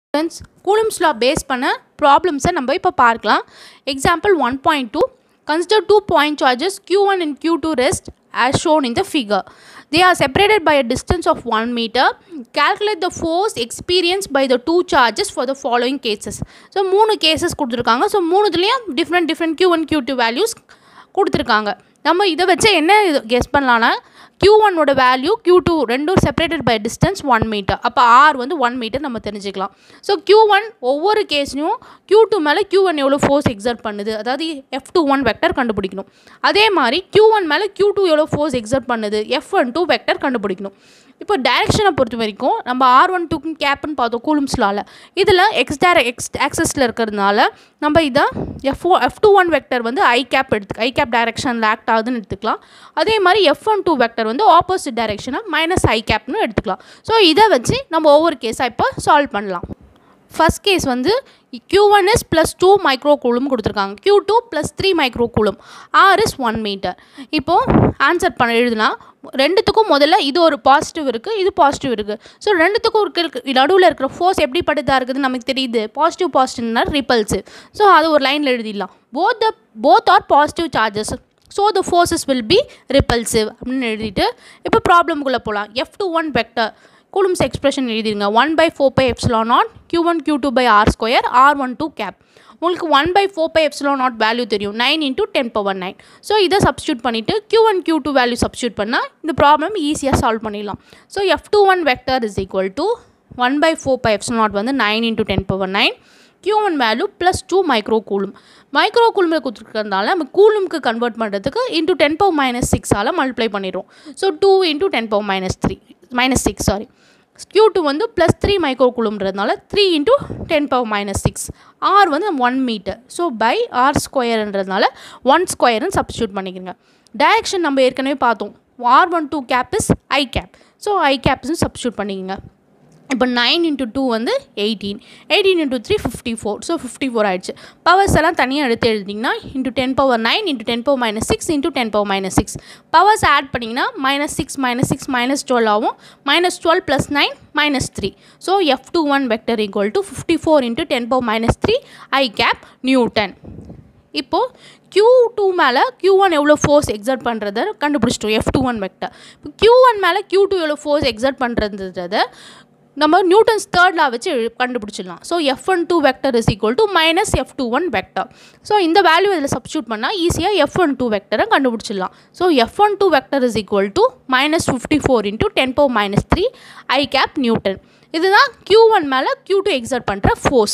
Friends coulombs லா base பண்ண ப்ராப்ளம்ஸை நம்ம இப்போ பார்க்கலாம் example one point two consider two point charges q1 one and q2 two rest as shown in the figure. They are separated by a distance of 1 meter. Calculate the force experienced by the two charges for the following cases. So மூணு cases கொடுத்துருக்காங்க so மூணுத்துலேயும் different different q1 one q2 two values கொடுத்துருக்காங்க நம்ம இதை வச்சு என்ன guess பண்ணலான்னா q1 ஒன்னோட வேல்யூ q2 டூ ரெண்டும் separated by distance one metre அப்போ ஆர் வந்து ஒன் மீட்டர் நம்ம தெரிஞ்சுக்கலாம் ஸோ q1 ஒன் ஒவ்வொரு கேஸ்லையும் q2 டூ மேலே q1 ஒன் எவ்வளோ ஃபோர்ஸ் எக்ஸர்ட் பண்ணுது அதாவது எஃப் டூ ஒன் வெக்டர் கண்டுபிடிக்கணும் அதே மாதிரி q1 ஒன் மேலே q2 டூ எவ்வளோ ஃபோர்ஸ் எக்ஸர்ட் பண்ணுது எஃப் ஒன் டூ வெக்டர் கண்டுபிடிக்கணும் இப்போ டைரெக்ஷனை பொறுத்த வரைக்கும் நம்ம ஆர் ஒன் டூக்கும் கேப்னு பார்த்தோம் கூலும்ஸ்லால இதில் எக்ஸ் டேர எக்ஸ் ஆக்சஸில் இருக்கிறதுனால நம்ம இதை F O F two one vector வந்து ஐ கேப் எடுத்து ஐ கேப் டைரெக்ஷனில் ஆக்ட் ஆகுதுன்னு எடுத்துக்கலாம் அதே மாதிரி எஃப் ஒன் டூ வெக்டர் வந்து ஆப்போசிட் டைரெக்ஷனை மைனஸ் ஐ கேப்னு எடுத்துக்கலாம் ஸோ இதை வச்சு நம்ம ஒவ்வொரு கேஸாக இப்போ சால்வ் பண்ணலாம் ஃபஸ்ட் கேஸ் வந்து q1 one is plus two micro coulomb கொடுத்துருக்காங்க q2 two plus three micro coulomb R is one metre இப்போது ஆன்சர் பண்ண எழுதுனா ரெண்டுத்துக்கும் முதல்ல இது ஒரு பாசிட்டிவ் இருக்குது இது பாசிட்டிவ் இருக்குது ஸோ ரெண்டுத்துக்கும் இருக்க நடுவில் இருக்கிற ஃபோர்ஸ் எப்படிப்பட்டதாக இருக்குதுன்னு நமக்கு தெரியுது பாசிட்டிவ் பாசிட்டிவ்னா ரிப்பல்சிவ் ஸோ அது ஒரு லைனில் எழுதிடலாம் both the both are positive charges so the forces will be repulsive அப்படின்னு எழுதிட்டு இப்போ ப்ராப்ளம்குள்ளே போகலாம் F two one vector coulomb's expression எழுதிருங்க one by four by epsilon naught Q one Q two by R square R one two cap உங்களுக்கு one by four by epsilon naught value தெரியும் nine into ten power nine so இதை substitute பண்ணிவிட்டு Q one Q two value substitute பண்ணால் இந்த problem ஈஸியாக solve பண்ணிடலாம் so F two one vector is equal to one by four by epsilon naught வந்து nine into ten power nine Q one value plus two micro coulomb micro கூலுமில் கொடுத்துருக்கறதுனால நம்ம கூலும்க்கு convert பண்ணுறதுக்கு இன்ட்டு டென் பவர் மைனஸ் சிக்ஸால் multiply பண்ணிடுறோம் so two into ten power minus three minus six sorry Q two வந்து plus three micro கூலும்ன்றதுனால three into ten power minus six R வந்து one metre so by R ஸ்கொயர்ன்றதுனால one ஸ்கொயர்னு substitute பண்ணிக்கிறங்க direction நம்ம ஏற்கனவே பார்த்தோம் R one two cap is I cap so I கேப்ஸ்னு சப்ஸ்டியூட் பண்ணிக்கங்க இப்போ நைன் இன்ட்டு டூ வந்து eighteen eighteen into three fifty four so fifty four ஆயிடுச்சு பவர்ஸ் எல்லாம் தனியாக எடுத்து எழுதிங்கன்னா into ten power nine into ten power minus six into ten power minus six powers add பண்ணிங்கன்னா minus six minus six minus twelve ஆகும் minus twelve plus nine minus three so F two one vector equal to fifty four into ten power minus three I cap newton இப்போது Q two மேலே Q one எவ்வளோ force exert பண்ணுறத கண்டுபிடிச்சிட்டோம் F two one vector இப்போ Q one மேலே Q two எவ்வளோ force exert பண்ணுறதுன்றத நம்ம நியூட்டன்ஸ் தேர்ட் லா வச்சு கண்டுபிடிச்சிடலாம் so F one two vector is equal to minus F two one vector so இந்த வேல்யூ இதில் சப்ஸ்டியூட் பண்ணால் ஈஸியாக எஃப் ஒன் டூ வெக்டரை கண்டுபிடிச்சிடலாம் so F one two vector is equal to minus fifty four into ten power minus three I cap newton இதுதான் Q one மேலே Q two exert பண்ணுற force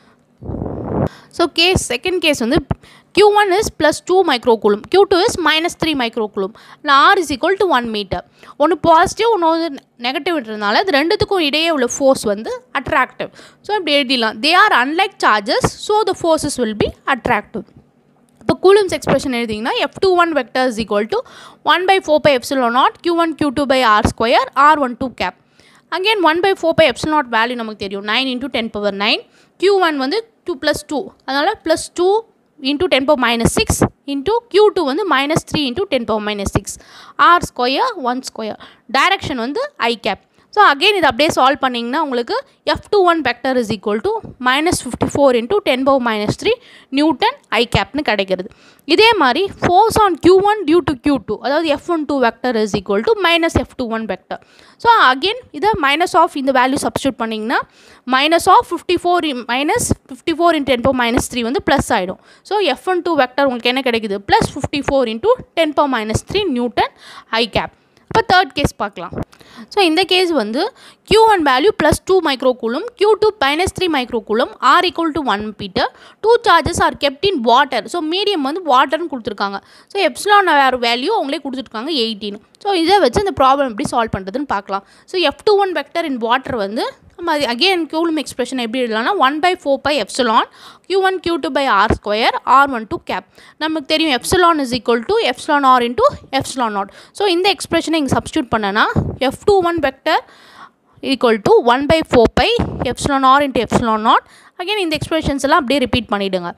so case second case வந்து q1 is plus 2 microcoulomb q2 is minus 3 microcoulomb r is equal to 1 meter ஒன்று positive ஒன்று வந்து நெகட்டிவ்ன்றதுனால இது ரெண்டுத்துக்கும் இடையே உள்ள ஃபோர்ஸ் வந்து அட்ராக்டிவ் ஸோ இப்படி எழுதிடலாம் they are unlike charges so the forces will be attractive இப்போ கூலம்ஸ் எக்ஸ்பிரஷன் எழுதிங்கன்னா F two one vector is equal to one by four by epsilon naught Q one Q two by R square R one two cap again one by four by epsilon naught value நமக்கு தெரியும் nine into ten power nine Q one வந்து two plus two அதனால் plus two into ten power minus six into Q two வந்து minus three into ten power minus six R square one square direction வந்து I cap so again இது அப்படியே solve பண்ணிங்கன்னா உங்களுக்கு F two one vector is equal to minus fifty four into ten power minus three newton I கேப்னு கிடைக்கிறது இதே மாதிரி force on Q one due to Q two அதாவது F one two vector is equal to minus F two one vector so again இதை minus of இந்த value substitute பண்ணிங்கன்னா minus of fifty four minus fifty four in ten power minus three வந்து plus ஆகிடும் so F one two vector உங்களுக்கு என்ன கிடைக்குது plus fifty four into ten power minus three newton I cap இப்போ third case பார்க்கலாம் so இந்த case வந்து Q one value plus two micro coulomb Q two minus three micro coulomb R equal to one metre two charges are kept in water so medium வந்து வாட்டர்னு கொடுத்துருக்காங்க so epsilon வேறு value அவங்களே கொடுத்துருக்காங்க eighteen so இதை வச்சு இந்த problem எப்படி சால்வ் பண்ணுறதுன்னு பார்க்கலாம் so F two one vector in water வந்து நம்ம அது அகெயின் கூலும் எக்ஸ்பிரஷன் எப்படி எழுதலாம்னா one by four by epsilon Q one Q two by R square R one two cap நமக்கு தெரியும் epsilon is equal to epsilon R into epsilon naught so இந்த எக்ஸ்பிரஷனை இங்கே சப்ஸ்டியூட் பண்ணனா F two one vector equal to one by four by epsilon R into epsilon naught again இந்த expressions எல்லாம் அப்படியே repeat பண்ணிவிடுங்க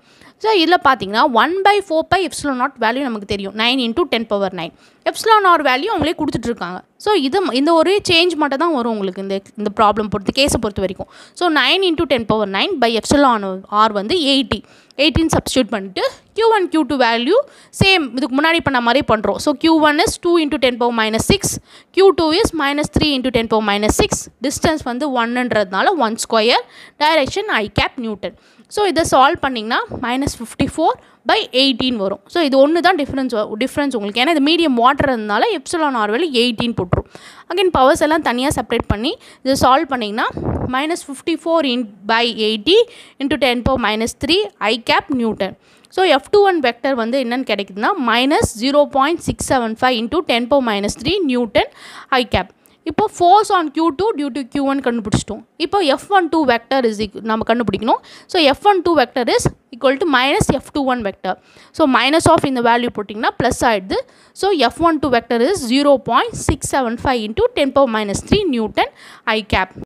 ஸோ இதில் பார்த்தீங்கன்னா one by four by epsilon naught value நமக்கு தெரியும் nine into ten power nine epsilon R value அவங்களே கொடுத்துட்ருக்காங்க ஸோ இது இந்த ஒரு சேஞ்ச் மட்டும் தான் வரும் உங்களுக்கு இந்த இந்த ப்ராப்ளம் பொறுத்து கேஸை பொறுத்த வரைக்கும் so nine into ten power nine by epsilon R வந்து எயிட்டி எயிட்டின் சப்ஸ்டியூட் பண்ணிட்டு Q one Q two value same இதுக்கு முன்னாடி பண்ண மாதிரி பண்ணுறோம் so Q one is two into ten power minus six Q two is minus three into ten power minus six distance வந்து ஒன்னுன்றதுனால one square direction I cap newton so இதை solve பண்ணிங்கன்னா minus fifty four by eighteen வரும் so இது ஒன்று தான் difference difference உங்களுக்கு ஏன்னா இது மீடியம் வாட்டர் இருந்தனால எப்சிலான் ஆர் வேல்யூ எயிட்டீன் போட்டுரும் அகைன் பவர்ஸ் எல்லாம் தனியாக செப்பரேட் பண்ணி இதை சால்வ் பண்ணிங்கன்னா minus fifty four in by eighty into ten power minus three I cap newton so F two one vector வந்து என்னென்னு கிடைக்குதுன்னா minus zero point six seven five into ten power minus three newton I cap இப்போ force on Q two due to Q one கண்டுபிடிச்சிட்டோம் இப்போ F one two vector is நம்ம கண்டுபிடிக்கணும் so F one two vector is equal to minus F two one vector so minus of இந்த value போட்டிங்கன்னா plus ஆகிடுது so F one two vector is zero point six seven five into ten power minus three newton I gap